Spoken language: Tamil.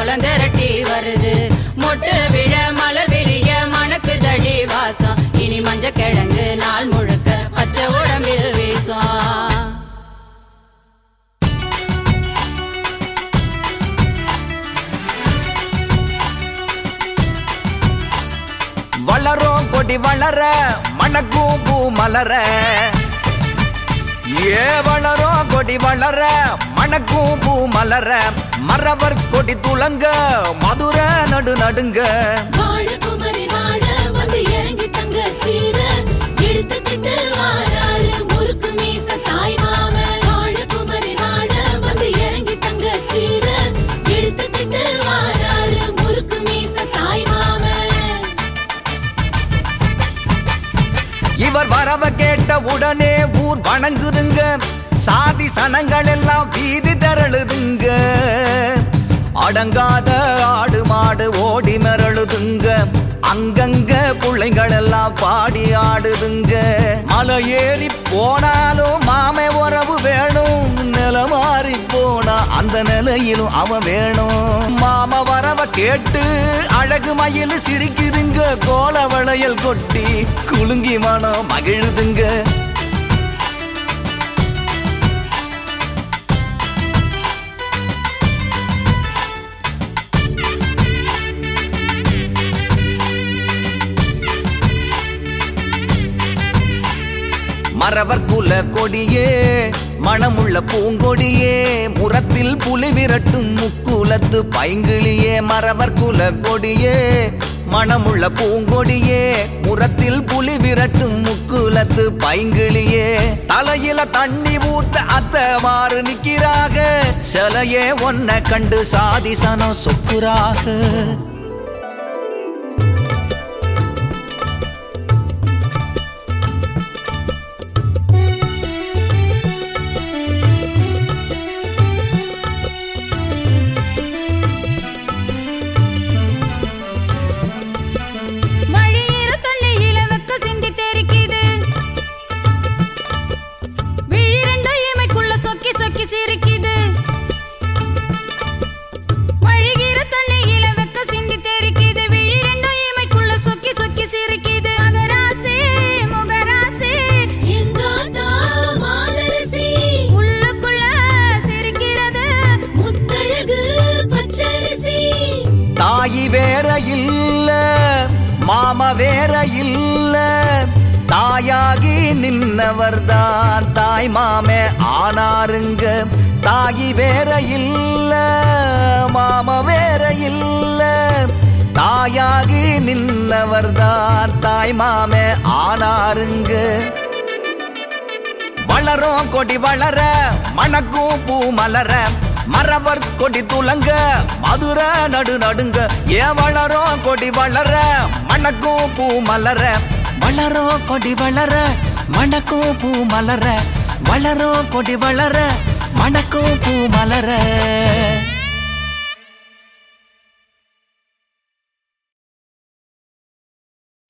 கோலம் திரட்டி வருது மொட்டு விழ மலர் விரிய மணக்கு தடி வாசம் இனி மஞ்ச கிழங்கு நாள் முழுக்க பச்சை உடம்பில் வீசும் வளரும் கொடி வளர மணக்கும் பூ மலர ஏ வளரும் கொடி வளர மணக்கும் பூ மலர மரவர் கொடி துலங்க மதுர நடு நடுங்க வாழ குமரி வாழ வந்து இறங்கி தங்க சீர எடுத்துக்கிட்டு வாராரு முறுக்கு மீச தாய் மாம வாழ குமரி வாழ வந்து இறங்கி தங்க சீர எடுத்துக்கிட்டு வாராரு முறுக்கு மீச தாய் மாம இவர் வரவ கேட்ட உடனே ஊர் வணங்குதுங்க சாதி சனங்கள் எல்லாம் வீதி திரளுதுங்க அடங்காத ஆடு மாடு ஓடி மிரளுதுங்க அங்கங்க பிள்ளைங்கள் எல்லாம் பாடி ஆடுதுங்க மலை ஏறி போனாலும் மாமை உறவு வேணும் நில மாறி போனா அந்த நிலையிலும் அவன் வேணும் மாமா வரவ கேட்டு அழகு மயில் சிரிக்குதுங்க கோல வளையல் கொட்டி குலுங்கி மனம் மகிழுதுங்க மறவர் குல கொடியே மணமுள்ள பூங்கொடியே முரத்தில் புலி விரட்டும் முக்குலத்து பைங்கிளியே மறவர் குல கொடியே மணமுள்ள பூங்கொடியே முரத்தில் புலி விரட்டும் முக்குலத்து பைங்கிளியே தலையில தண்ணி ஊத்த அத்த மாறு நிக்கிறாக சிலையே ஒன்ன கண்டு சாதிசனம் சொக்குறாக மழையிற தண்ணியில வெக்க சிந்தி தெரிக்குது விழிரண்டு இமைக்குள்ள சொக்கி சொக்கி சிரிக்குது மழையிற தண்ணியில வெக்க சிந்தி தெரிக்குது விழிரண்டு இமைக்குள்ள சொக்கி சொக்கி சிரிக்குது மகராசி முகராசி எங்காத்தா மாதரசி உள்ளுக்குள்ள சிரிக்கிறது முத்தழகு பச்சரிசி தாயி வேற இல்ல மாமா வேற இல்ல தாயாகி நின்னவர்தான் தாய் மாமே ஆனாருங்க தாயி வேற இல்ல மாமா வேற இல்ல தாயாகி நின்னவர்தான் தாய் மாமே ஆனாருங்க வளரும் கொடி வளர மணக்கும் பூ மலர மரவர் கொடி துலங்க மதுர நடு நடுங்க ஏன் வளரும் கொடி வளர மணக்கும் பூ மலர வளரும் கொடி வளர மணக்கும் பூ மலர வளரும் கொடி வளர மணக்கும் பூ மலர